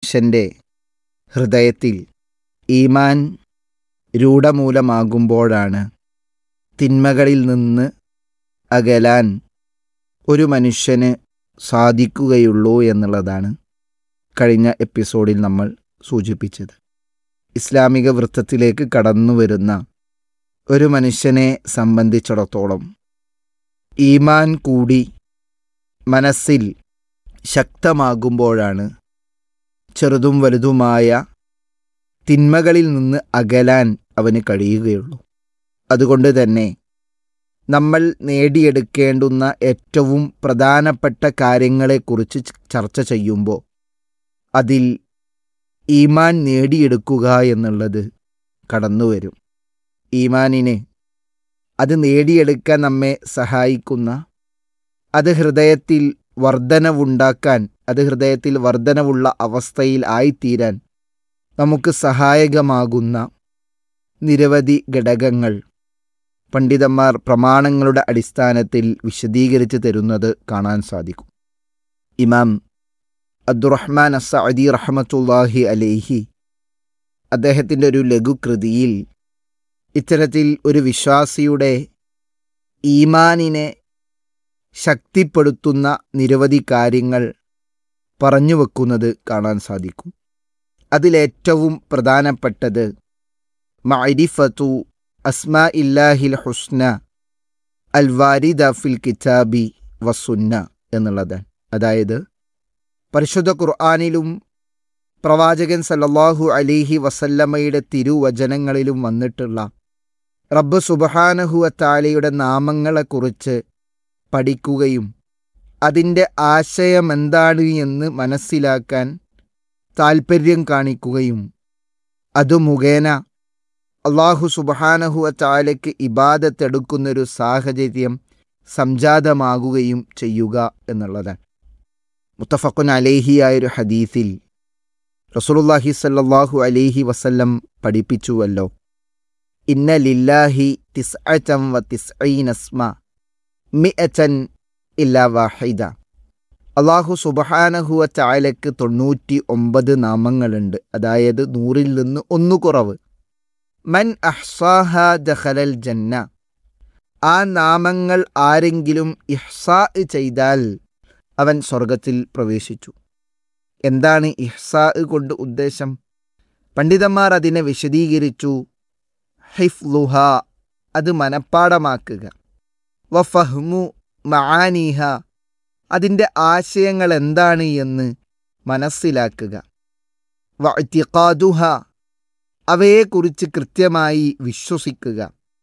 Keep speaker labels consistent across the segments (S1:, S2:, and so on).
S1: മനുഷ്യൻ്റെ ഹൃദയത്തിൽ ഈമാൻ രൂഢമൂലമാകുമ്പോഴാണ് തിന്മകളിൽ നിന്ന് അകലാൻ ഒരു മനുഷ്യന് സാധിക്കുകയുള്ളൂ എന്നുള്ളതാണ് കഴിഞ്ഞ എപ്പിസോഡിൽ നമ്മൾ സൂചിപ്പിച്ചത് ഇസ്ലാമിക വൃത്തത്തിലേക്ക് കടന്നു വരുന്ന ഒരു മനുഷ്യനെ സംബന്ധിച്ചിടത്തോളം ഈമാൻ കൂടി മനസ്സിൽ ശക്തമാകുമ്പോഴാണ് ചെറുതും വലുതുമായ തിന്മകളിൽ നിന്ന് അകലാൻ അവന് കഴിയുകയുള്ളൂ അതുകൊണ്ട് തന്നെ നമ്മൾ നേടിയെടുക്കേണ്ടുന്ന ഏറ്റവും പ്രധാനപ്പെട്ട കാര്യങ്ങളെക്കുറിച്ച് ചർച്ച ചെയ്യുമ്പോൾ അതിൽ ഈമാൻ നേടിയെടുക്കുക എന്നുള്ളത് കടന്നുവരും ഈമാനിനെ അത് നേടിയെടുക്കാൻ നമ്മെ സഹായിക്കുന്ന അത് ഹൃദയത്തിൽ വർധനവുണ്ടാക്കാൻ അത് ഹൃദയത്തിൽ വർധനവുള്ള അവസ്ഥയിൽ ആയിത്തീരാൻ നമുക്ക് സഹായകമാകുന്ന നിരവധി ഘടകങ്ങൾ പണ്ഡിതന്മാർ പ്രമാണങ്ങളുടെ അടിസ്ഥാനത്തിൽ വിശദീകരിച്ച് തരുന്നത് കാണാൻ സാധിക്കും ഇമാം അബ്ദുറഹ്മാൻ അസഅദി റഹമത്തുല്ലാഹി അലേഹി അദ്ദേഹത്തിൻ്റെ ഒരു ലഘുകൃതിയിൽ ഇത്തരത്തിൽ ഒരു വിശ്വാസിയുടെ ഈമാനിനെ ശക്തിപ്പെടുത്തുന്ന നിരവധി കാര്യങ്ങൾ പറഞ്ഞു വെക്കുന്നത് കാണാൻ സാധിക്കും അതിലേറ്റവും പ്രധാനപ്പെട്ടത് മഅരിഫത്തു അസ്മാ ഇല്ലാഹിൽ ഹുസ്ന അൽ വാരിദ ഫിൽ കിതാബി വസുന്ന എന്നുള്ളതാണ് അതായത് പരിശുദ്ധ ഖുർആാനിലും പ്രവാചകൻ സല്ലല്ലാഹു അലിഹി വസല്ലമ്മയുടെ തിരുവചനങ്ങളിലും വന്നിട്ടുള്ള റബ്ബ് സുബഹാനഹുവ താലയുടെ നാമങ്ങളെക്കുറിച്ച് പഠിക്കുകയും അതിൻ്റെ ആശയമെന്താണ് എന്ന് മനസ്സിലാക്കാൻ താൽപ്പര്യം കാണിക്കുകയും അതു മുഖേന അള്ളാഹു സുബഹാനഹുവ താലയ്ക്ക് ഇബാദത്തെടുക്കുന്നൊരു സാഹചര്യം സംജാതമാകുകയും ചെയ്യുക എന്നുള്ളതാണ് മുത്തഫക്കുൻ അലേഹിയായൊരു ഹദീസിൽ റസൂലുല്ലാഹി സല്ലാഹു അലേഹി വസല്ലം പഠിപ്പിച്ചുവല്ലോ ഇന്ന ലില്ലാഹി തിസ്അറ്റം വ തിസ്ഈനസ്മ മിഅറ്റൻ ഇല്ലാ വാഹിദ അള്ളാഹു സുബഹാനഹുവ ചായലക്ക് തൊണ്ണൂറ്റി ഒമ്പത് നാമങ്ങളുണ്ട് അതായത് നൂറിൽ നിന്ന് ഒന്നു കുറവ് മൻ അഹ്സാഹ ദഖലൽ ജന്ന ആ നാമങ്ങൾ ആരെങ്കിലും ഇഹ്സാ ചെയ്താൽ അവൻ സ്വർഗത്തിൽ പ്രവേശിച്ചു എന്താണ് ഇഹ്സാ കൊണ്ട് ഉദ്ദേശം പണ്ഡിതന്മാർ അതിനെ വിശദീകരിച്ചു ഹിഫ്ലുഹ അത് മനപ്പാടമാക്കുക വഫഹ്മു മആനീഹ അതിൻ്റെ ആശയങ്ങൾ എന്താണ് എന്ന് മനസ്സിലാക്കുക വഅ്തിഖാദുഹ അവയെക്കുറിച്ച് കൃത്യമായി വിശ്വസിക്കുക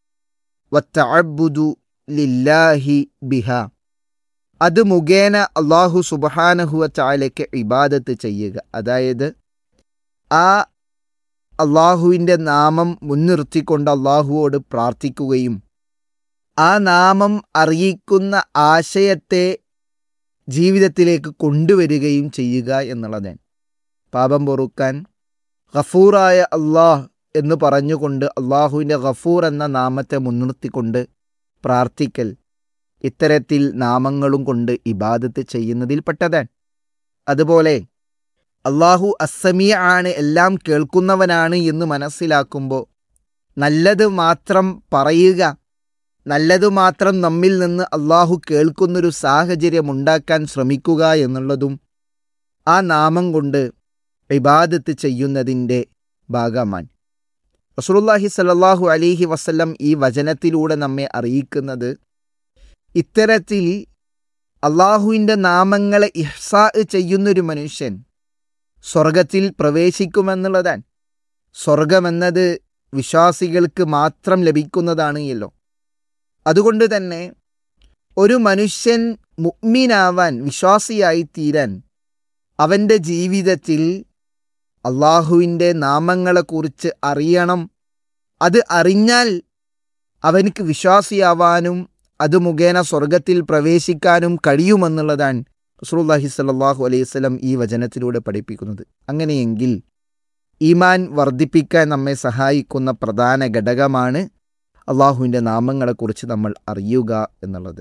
S1: വത്തഅബ്ബുദു ലില്ലാഹി ബിഹ അത് മുഖേന അള്ളാഹു സുബഹാനഹുവ ചായലയ്ക്ക് ഇബാദത്ത് ചെയ്യുക അതായത് ആ അള്ളാഹുവിൻ്റെ നാമം മുൻനിർത്തിക്കൊണ്ട് അള്ളാഹുവോട് പ്രാർത്ഥിക്കുകയും ആ നാമം അറിയിക്കുന്ന ആശയത്തെ ജീവിതത്തിലേക്ക് കൊണ്ടുവരികയും ചെയ്യുക എന്നുള്ളതാണ് പാപം പൊറുക്കാൻ ഗഫൂറായ അള്ളാഹ് എന്ന് പറഞ്ഞുകൊണ്ട് അള്ളാഹുവിൻ്റെ ഗഫൂർ എന്ന നാമത്തെ മുൻനിർത്തിക്കൊണ്ട് പ്രാർത്ഥിക്കൽ ഇത്തരത്തിൽ നാമങ്ങളും കൊണ്ട് ഇബാദത്ത് ചെയ്യുന്നതിൽപ്പെട്ടതാണ് അതുപോലെ അള്ളാഹു അസമിയ ആണ് എല്ലാം കേൾക്കുന്നവനാണ് എന്ന് മനസ്സിലാക്കുമ്പോൾ നല്ലത് മാത്രം പറയുക നല്ലതു മാത്രം നമ്മിൽ നിന്ന് അള്ളാഹു കേൾക്കുന്നൊരു സാഹചര്യം ഉണ്ടാക്കാൻ ശ്രമിക്കുക എന്നുള്ളതും ആ നാമം കൊണ്ട് ഇബാദത്ത് ചെയ്യുന്നതിൻ്റെ ഭാഗമാണ് റസൂലുള്ളാഹി സല്ലല്ലാഹു അലൈഹി വസല്ലം ഈ വചനത്തിലൂടെ നമ്മെ അറിയിക്കുന്നത് ഇത്തരത്തിൽ അള്ളാഹുവിൻ്റെ നാമങ്ങളെ ഇഹ്സാ ചെയ്യുന്നൊരു മനുഷ്യൻ സ്വർഗത്തിൽ പ്രവേശിക്കുമെന്നുള്ളതാണ് സ്വർഗമെന്നത് വിശ്വാസികൾക്ക് മാത്രം ലഭിക്കുന്നതാണ് അല്ലോ അതുകൊണ്ട് തന്നെ ഒരു മനുഷ്യൻ മുഗ്മീനാവാൻ വിശ്വാസിയായി തീരാൻ അവൻ്റെ ജീവിതത്തിൽ അള്ളാഹുവിൻ്റെ നാമങ്ങളെക്കുറിച്ച് അറിയണം അത് അറിഞ്ഞാൽ അവനിക്ക് വിശ്വാസിയാവാനും അത് മുഖേന സ്വർഗത്തിൽ പ്രവേശിക്കാനും കഴിയുമെന്നുള്ളതാണ് റസൂലുള്ളാഹി സ്വല്ലല്ലാഹു അലൈഹി വസല്ലം ഈ വചനത്തിലൂടെ പഠിപ്പിക്കുന്നത് അങ്ങനെയെങ്കിൽ ഈമാൻ വർദ്ധിപ്പിക്കാൻ നമ്മെ സഹായിക്കുന്ന പ്രധാന ഘടകമാണ് അള്ളാഹുവിൻ്റെ നാമങ്ങളെക്കുറിച്ച് നമ്മൾ അറിയുക എന്നുള്ളത്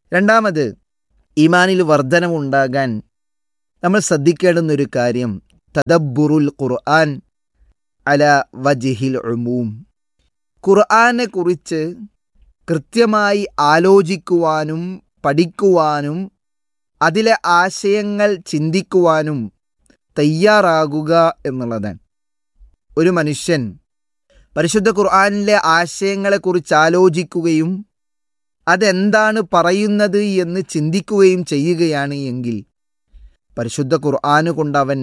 S1: രണ്ടാമത് ഈമാനിൽ വർധനമുണ്ടാകാൻ നമ്മൾ ശ്രദ്ധിക്കേണ്ടുന്നൊരു കാര്യം തദബ്ബുറുൽ ഖുർആൻ അല വജിഹിൽ ഉമൂം ഖുർആനെ കുറിച്ച് കൃത്യമായി ആലോചിക്കുവാനും പഠിക്കുവാനും അതിലെ ആശയങ്ങൾ ചിന്തിക്കുവാനും തയ്യാറാകുക എന്നുള്ളതാണ് ഒരു മനുഷ്യൻ പരിശുദ്ധ ഖുർആനിലെ ആശയങ്ങളെക്കുറിച്ച് ആലോചിക്കുകയും അതെന്താണ് പറയുന്നത് എന്ന് ചിന്തിക്കുകയും ചെയ്യുകയാണ് എങ്കിൽ പരിശുദ്ധ ഖുർആന് കൊണ്ട് അവൻ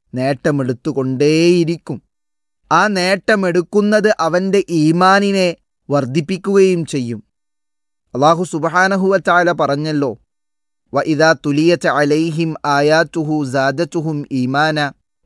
S1: നേട്ടമെടുത്തുകൊണ്ടേയിരിക്കും ആ നേട്ടമെടുക്കുന്നത് അവൻ്റെ ഈമാനിനെ വർദ്ധിപ്പിക്കുകയും ചെയ്യും അള്ളാഹു സുബഹാനഹുവ ചാല പറഞ്ഞല്ലോ വ ഇതാ തുലിയത്ത് അലൈഹിം ആയാത്തുഹു സാദത്തുഹും ഈമാന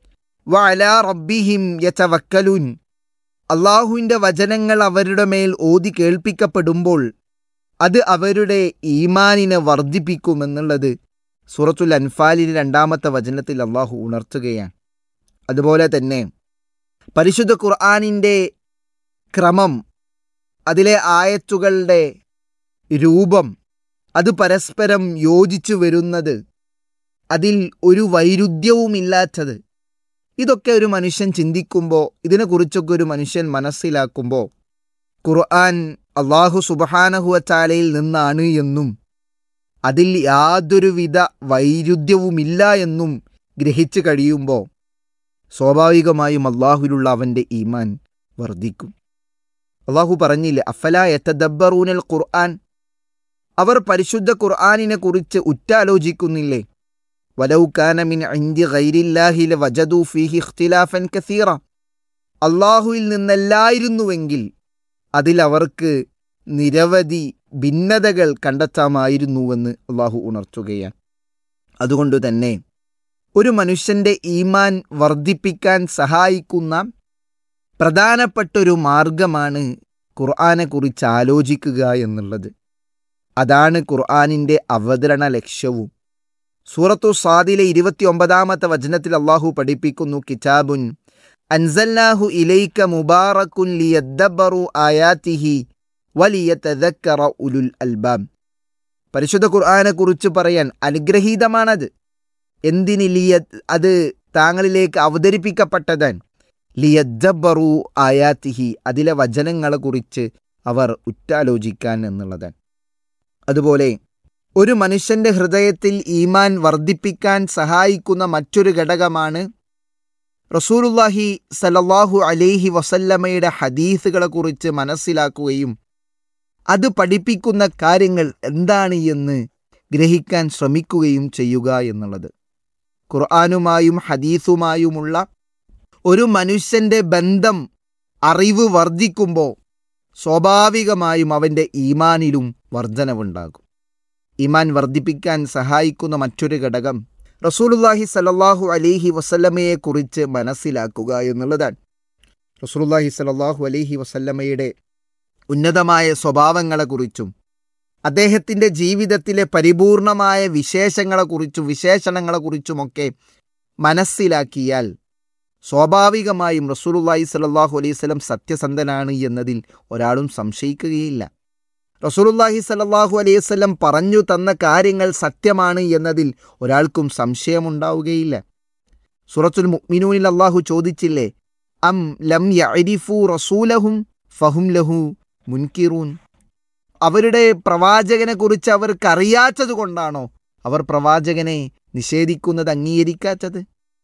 S1: വ അലാ റബ്ബിഹിം യതവക്കലുൻ അള്ളാഹുവിൻ്റെ വചനങ്ങൾ അവരുടെ മേൽ ഓതി കേൾപ്പിക്കപ്പെടുമ്പോൾ അത് അവരുടെ ഈമാനിനെ വർദ്ധിപ്പിക്കുമെന്നുള്ളത് സൂറത്തുൽ അൻഫാലിൻ്റെ രണ്ടാമത്തെ വചനത്തിൽ അള്ളാഹു ഉണർത്തുകയാണ് അതുപോലെ തന്നെ പരിശുദ്ധ ഖുർആാനിൻ്റെ ക്രമം അതിലെ ആയത്തുകളുടെ രൂപം അത് പരസ്പരം യോജിച്ചു വരുന്നത് അതിൽ ഒരു വൈരുദ്ധ്യവുമില്ലാത്തത് ഇതൊക്കെ ഒരു മനുഷ്യൻ ചിന്തിക്കുമ്പോൾ ഇതിനെക്കുറിച്ചൊക്കെ ഒരു മനുഷ്യൻ മനസ്സിലാക്കുമ്പോൾ ഖുർആൻ അള്ളാഹു സുബഹാനഹുവച്ചാലയിൽ നിന്നാണ് എന്നും അതിൽ യാതൊരുവിധ വൈരുദ്ധ്യവുമില്ല എന്നും ഗ്രഹിച്ചു കഴിയുമ്പോൾ സ്വാഭാവികമായും അള്ളാഹുവിലുള്ള അവൻ്റെ ഈമാൻ വർദ്ധിക്കും അള്ളാഹു പറഞ്ഞില്ലേ അഫല എത്തദബ്ബറൂനൽ ഖുർആൻ അവർ പരിശുദ്ധ ഖുർആാനിനെ കുറിച്ച് ഉറ്റാലോചിക്കുന്നില്ലേ വലൗ കാനമിൻ ഇന്ത്യ ഗൈരില്ലാഹിലെ വജദു ഫീഹി ഇഖ്തിലാഫൻ കസീറ അള്ളാഹുവിൽ നിന്നല്ലായിരുന്നുവെങ്കിൽ അതിൽ അവർക്ക് നിരവധി ഭിന്നതകൾ കണ്ടെത്താമായിരുന്നുവെന്ന് അള്ളാഹു ഉണർത്തുകയാണ് അതുകൊണ്ട് തന്നെ ഒരു മനുഷ്യൻ്റെ ഈമാൻ വർദ്ധിപ്പിക്കാൻ സഹായിക്കുന്ന പ്രധാനപ്പെട്ടൊരു മാർഗമാണ് ഖുർആാനെക്കുറിച്ച് ആലോചിക്കുക എന്നുള്ളത് അതാണ് ഖുർആാനിൻ്റെ അവതരണ ലക്ഷ്യവും സൂറത്തു സാദിലെ ഇരുപത്തിയൊമ്പതാമത്തെ വചനത്തിൽ അള്ളാഹു പഠിപ്പിക്കുന്നു കിതാബുൻ അൻസല്ലാഹു ഇലൈക്ക മുബാറക്കുൻ ലിയദ്ദബറു ആയാത്തിഹി വലിയതക്കറ ഉലുൽ അൽബാം പരിശുദ്ധ ഖുർആനെ കുറിച്ച് പറയാൻ അനുഗ്രഹീതമാണത് എന്തിന് ലിയ അത് താങ്കളിലേക്ക് അവതരിപ്പിക്കപ്പെട്ടതാണ് ലിയദ്ദബറു ആയാത്തിഹി അതിലെ വചനങ്ങളെ കുറിച്ച് അവർ ഉറ്റാലോചിക്കാൻ എന്നുള്ളതാണ് അതുപോലെ ഒരു മനുഷ്യന്റെ ഹൃദയത്തിൽ ഈമാൻ വർദ്ധിപ്പിക്കാൻ സഹായിക്കുന്ന മറ്റൊരു ഘടകമാണ് റസൂലുല്ലാഹി സലല്ലാഹു അലൈഹി വസല്ലമയുടെ ഹദീസുകളെ കുറിച്ച് മനസ്സിലാക്കുകയും അത് പഠിപ്പിക്കുന്ന കാര്യങ്ങൾ എന്താണ് എന്ന് ഗ്രഹിക്കാൻ ശ്രമിക്കുകയും ചെയ്യുക എന്നുള്ളത് ഖുർആാനുമായും ഹദീസുമായുമുള്ള ഒരു മനുഷ്യന്റെ ബന്ധം അറിവ് വർദ്ധിക്കുമ്പോൾ സ്വാഭാവികമായും അവൻ്റെ ഈമാനിലും വർധനവുണ്ടാകും ഈമാൻ വർദ്ധിപ്പിക്കാൻ സഹായിക്കുന്ന മറ്റൊരു ഘടകം റസൂലുല്ലാഹി സലല്ലാഹു അലൈഹി വസല്ലമയെക്കുറിച്ച് മനസ്സിലാക്കുക എന്നുള്ളതാണ് റസൂലുല്ലാഹി സലല്ലാഹു അലൈഹി വസല്ലമയുടെ ഉന്നതമായ സ്വഭാവങ്ങളെക്കുറിച്ചും അദ്ദേഹത്തിൻ്റെ ജീവിതത്തിലെ പരിപൂർണമായ വിശേഷങ്ങളെക്കുറിച്ചും വിശേഷണങ്ങളെക്കുറിച്ചുമൊക്കെ മനസ്സിലാക്കിയാൽ സ്വാഭാവികമായും റസൂലുല്ലാഹി സലല്ലാഹു അലൈഹി സ്വലം സത്യസന്ധനാണ് എന്നതിൽ ഒരാളും സംശയിക്കുകയില്ല റസൂലുല്ലാഹി സലല്ലാഹു അലൈഹി വസല്ലം പറഞ്ഞു തന്ന കാര്യങ്ങൾ സത്യമാണ് എന്നതിൽ ഒരാൾക്കും സംശയമുണ്ടാവുകയില്ല സുറത്തുൽ മുഅ്മിനൂനിൽ അള്ളാഹു ചോദിച്ചില്ലേ അം ലം യഅരിഫു റസൂലഹും ഫഹും ലഹു മുൻകിറൂൻ അവരുടെ പ്രവാചകനെ കുറിച്ച് അവർക്ക് അറിയാത്തത് കൊണ്ടാണോ അവർ പ്രവാചകനെ നിഷേധിക്കുന്നത് അംഗീകരിക്കാത്തത്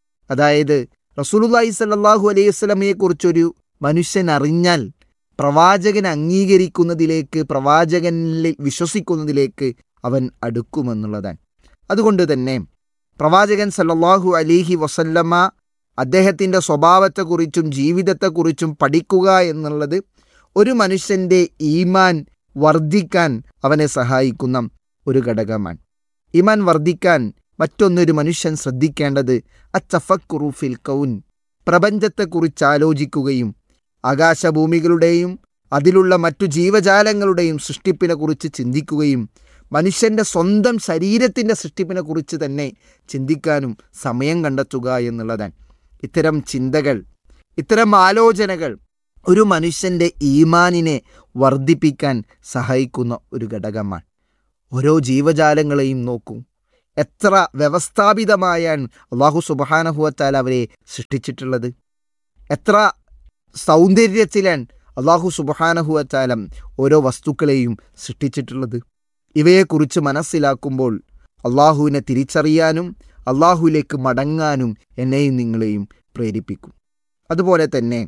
S1: അതായത് റസൂലുല്ലാഹി സല്ലാഹു അലൈഹി സ്വലമയെ കുറിച്ചൊരു മനുഷ്യൻ അറിഞ്ഞാൽ പ്രവാചകൻ അംഗീകരിക്കുന്നതിലേക്ക് പ്രവാചകനിൽ വിശ്വസിക്കുന്നതിലേക്ക് അവൻ അടുക്കുമെന്നുള്ളതാണ് അതുകൊണ്ട് തന്നെ പ്രവാചകൻ സല്ലല്ലാഹു അലിഹി വസല്ലമ്മ അദ്ദേഹത്തിൻ്റെ സ്വഭാവത്തെക്കുറിച്ചും ജീവിതത്തെക്കുറിച്ചും പഠിക്കുക എന്നുള്ളത് ഒരു മനുഷ്യൻ്റെ ഈമാൻ വർദ്ധിക്കാൻ അവനെ സഹായിക്കുന്ന ഒരു ഘടകമാണ് ഈമാൻ വർദ്ധിക്കാൻ മറ്റൊന്നൊരു മനുഷ്യൻ ശ്രദ്ധിക്കേണ്ടത് അച്ചഫക്കുറുഫിൽ കൗൻ പ്രപഞ്ചത്തെക്കുറിച്ച് ആലോചിക്കുകയും ആകാശഭൂമികളുടെയും അതിലുള്ള മറ്റു ജീവജാലങ്ങളുടെയും സൃഷ്ടിപ്പിനെക്കുറിച്ച് ചിന്തിക്കുകയും മനുഷ്യൻ്റെ സ്വന്തം ശരീരത്തിൻ്റെ സൃഷ്ടിപ്പിനെക്കുറിച്ച് തന്നെ ചിന്തിക്കാനും സമയം കണ്ടെത്തുക എന്നുള്ളതാണ് ഇത്തരം ചിന്തകൾ ഇത്തരം ആലോചനകൾ ഒരു മനുഷ്യൻ്റെ ഈമാനിനെ വർദ്ധിപ്പിക്കാൻ സഹായിക്കുന്ന ഒരു ഘടകമാണ് ഓരോ ജീവജാലങ്ങളെയും നോക്കൂ എത്ര വ്യവസ്ഥാപിതമായാണ് അള്ളാഹു സുബാനഹുവത്താൽ അവരെ സൃഷ്ടിച്ചിട്ടുള്ളത് എത്ര സൗന്ദര്യത്തിലാണ് അള്ളാഹു സുബാനഹുവത്താലം ഓരോ വസ്തുക്കളെയും സൃഷ്ടിച്ചിട്ടുള്ളത് ഇവയെക്കുറിച്ച് മനസ്സിലാക്കുമ്പോൾ അള്ളാഹുവിനെ തിരിച്ചറിയാനും അള്ളാഹുവിലേക്ക് മടങ്ങാനും എന്നെയും നിങ്ങളെയും പ്രേരിപ്പിക്കും അതുപോലെ തന്നെ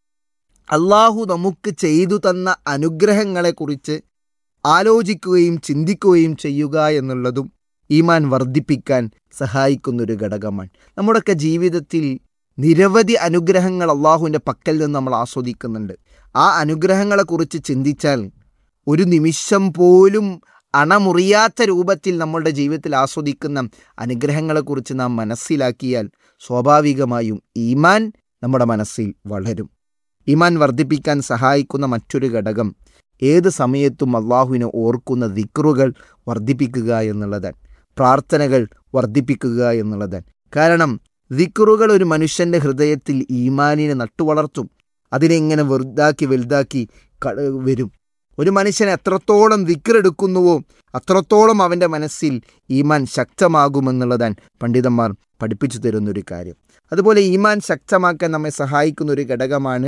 S1: അള്ളാഹു നമുക്ക് ചെയ്തു തന്ന അനുഗ്രഹങ്ങളെക്കുറിച്ച് ആലോചിക്കുകയും ചിന്തിക്കുകയും ചെയ്യുക എന്നുള്ളതും ഈമാൻ വർദ്ധിപ്പിക്കാൻ സഹായിക്കുന്നൊരു ഘടകമാണ് നമ്മുടെയൊക്കെ ജീവിതത്തിൽ നിരവധി അനുഗ്രഹങ്ങൾ അള്ളാഹുവിൻ്റെ പക്കൽ നിന്ന് നമ്മൾ ആസ്വദിക്കുന്നുണ്ട് ആ അനുഗ്രഹങ്ങളെക്കുറിച്ച് ചിന്തിച്ചാൽ ഒരു നിമിഷം പോലും അണമുറിയാത്ത രൂപത്തിൽ നമ്മളുടെ ജീവിതത്തിൽ ആസ്വദിക്കുന്ന അനുഗ്രഹങ്ങളെക്കുറിച്ച് നാം മനസ്സിലാക്കിയാൽ സ്വാഭാവികമായും ഈമാൻ നമ്മുടെ മനസ്സിൽ വളരും ഈമാൻ വർദ്ധിപ്പിക്കാൻ സഹായിക്കുന്ന മറ്റൊരു ഘടകം ഏത് സമയത്തും അള്ളാഹുവിനെ ഓർക്കുന്ന ദിക്റുകൾ വർദ്ധിപ്പിക്കുക എന്നുള്ളതാണ് പ്രാർത്ഥനകൾ വർദ്ധിപ്പിക്കുക എന്നുള്ളതാണ് കാരണം ദിക്റുകൾ ഒരു മനുഷ്യൻ്റെ ഹൃദയത്തിൽ ഈമാനിനെ നട്ടുവളർത്തും അതിനെ ഇങ്ങനെ വലുതാക്കി വലുതാക്കി വരും ഒരു മനുഷ്യൻ എത്രത്തോളം ദിക്റെടുക്കുന്നുവോ അത്രത്തോളം അവൻ്റെ മനസ്സിൽ ഈമാൻ ശക്തമാകുമെന്നുള്ളതാണ് പണ്ഡിതന്മാർ പഠിപ്പിച്ചു തരുന്നൊരു കാര്യം അതുപോലെ ഈമാൻ ശക്തമാക്കാൻ നമ്മെ സഹായിക്കുന്ന ഒരു ഘടകമാണ്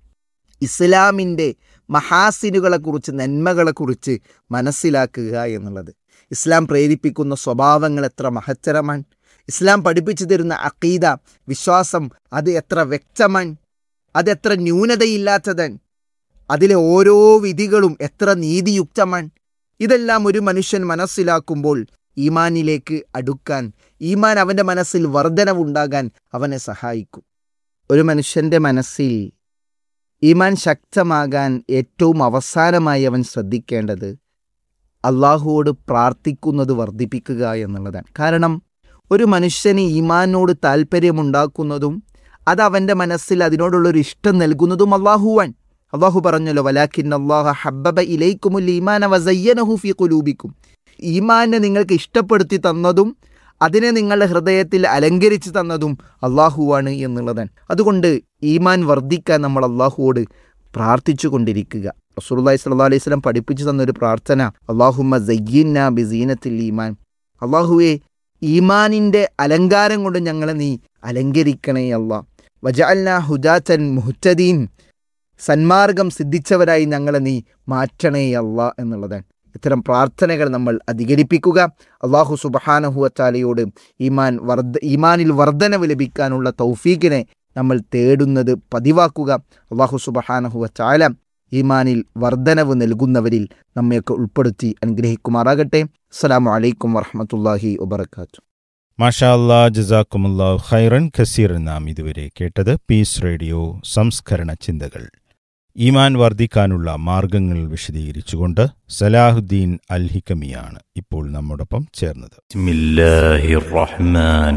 S1: ഇസ്ലാമിൻ്റെ മഹാസിനുകളെക്കുറിച്ച് നന്മകളെക്കുറിച്ച് മനസ്സിലാക്കുക എന്നുള്ളത് ഇസ്ലാം പ്രേരിപ്പിക്കുന്ന സ്വഭാവങ്ങൾ എത്ര മഹത്തരമാണ് ഇസ്ലാം പഠിപ്പിച്ചു തരുന്ന അക്കീദ വിശ്വാസം അത് എത്ര വ്യക്തമാണ് അതെത്ര ന്യൂനതയില്ലാത്തതാണ് അതിലെ ഓരോ വിധികളും എത്ര നീതിയുക്തമാണ് ഇതെല്ലാം ഒരു മനുഷ്യൻ മനസ്സിലാക്കുമ്പോൾ ഈമാനിലേക്ക് അടുക്കാൻ ഈമാൻ അവൻ്റെ മനസ്സിൽ വർധനവുണ്ടാകാൻ അവനെ സഹായിക്കും ഒരു മനുഷ്യൻ്റെ മനസ്സിൽ ഈമാൻ ശക്തമാകാൻ ഏറ്റവും അവസാനമായി അവൻ ശ്രദ്ധിക്കേണ്ടത് അള്ളാഹുവോട് പ്രാർത്ഥിക്കുന്നത് വർദ്ധിപ്പിക്കുക എന്നുള്ളതാണ് കാരണം ഒരു മനുഷ്യന് ഈമാനോട് താല്പര്യമുണ്ടാക്കുന്നതും അത് അവൻ്റെ മനസ്സിൽ അതിനോടുള്ളൊരു ഇഷ്ടം നൽകുന്നതും അള്ളാഹുവാൻ അള്ളാഹു പറഞ്ഞല്ലോ വലാഖിൻ അള്ളാഹ ഹബ്ബബ ഇലൈക്കുമുൽ ഈമാന വസയ്യനഹു ഫി കുലൂബിക്കും ഈമാനെ നിങ്ങൾക്ക് ഇഷ്ടപ്പെടുത്തി തന്നതും അതിനെ നിങ്ങളുടെ ഹൃദയത്തിൽ അലങ്കരിച്ചു തന്നതും അള്ളാഹുവാണ് എന്നുള്ളതാണ് അതുകൊണ്ട് ഈമാൻ വർദ്ധിക്കാൻ നമ്മൾ അള്ളാഹുവോട് പ്രാർത്ഥിച്ചു കൊണ്ടിരിക്കുക റസൂലുള്ളാഹി സ്വല്ലല്ലാഹു അലൈഹി വസല്ലം പഠിപ്പിച്ചു തന്നൊരു പ്രാർത്ഥന അള്ളാഹുമ്മ സയ്യിന്ന ബിസീനത്തിൽ ഈമാൻ അള്ളാഹുവെ ഈമാനിൻ്റെ അലങ്കാരം കൊണ്ട് ഞങ്ങളെ നീ അലങ്കരിക്കണേ അള്ളാ വജഅൽന ഹുദാത്തൻ മുഹ്തദീൻ സന്മാർഗം സിദ്ധിച്ചവരായി ഞങ്ങളെ നീ മാറ്റണേ അല്ല എന്നുള്ളതാണ് ഇത്തരം പ്രാർത്ഥനകൾ നമ്മൾ അധികരിപ്പിക്കുക അള്ളാഹു സുബഹാനഹുവച്ചാലയോട് ഈമാൻ വർദ്ധ ഈമാനിൽ വർധനവ് ലഭിക്കാനുള്ള തൗഫീഖിനെ നമ്മൾ തേടുന്നത് പതിവാക്കുക അള്ളാഹു സുബഹാനഹുവച്ചാല ഈമാനിൽ വർധനവ് നൽകുന്നവരിൽ നമ്മയൊക്കെ ഉൾപ്പെടുത്തി അനുഗ്രഹിക്കുമാറാകട്ടെ അസ്സലാമു അലൈക്കും വറഹമത്തല്ലാഹി വബർക്കാത്തു
S2: മാഷാ അല്ലാ ജസാക്കുമുല്ലാ ഖൈറൻ ഖസീർ നാം ഇതുവരെ കേട്ടത് പീസ് റേഡിയോ സംസ്കരണ ചിന്തകൾ ഈമാൻ വർദ്ധിക്കാനുള്ള മാർഗങ്ങൾ വിശദീകരിച്ചുകൊണ്ട് സലാഹുദ്ദീൻ അൽ ഹിക്കമിയാണ് ഇപ്പോൾ നമ്മോടൊപ്പം ചേർന്നത്
S3: بسم الله الرحمن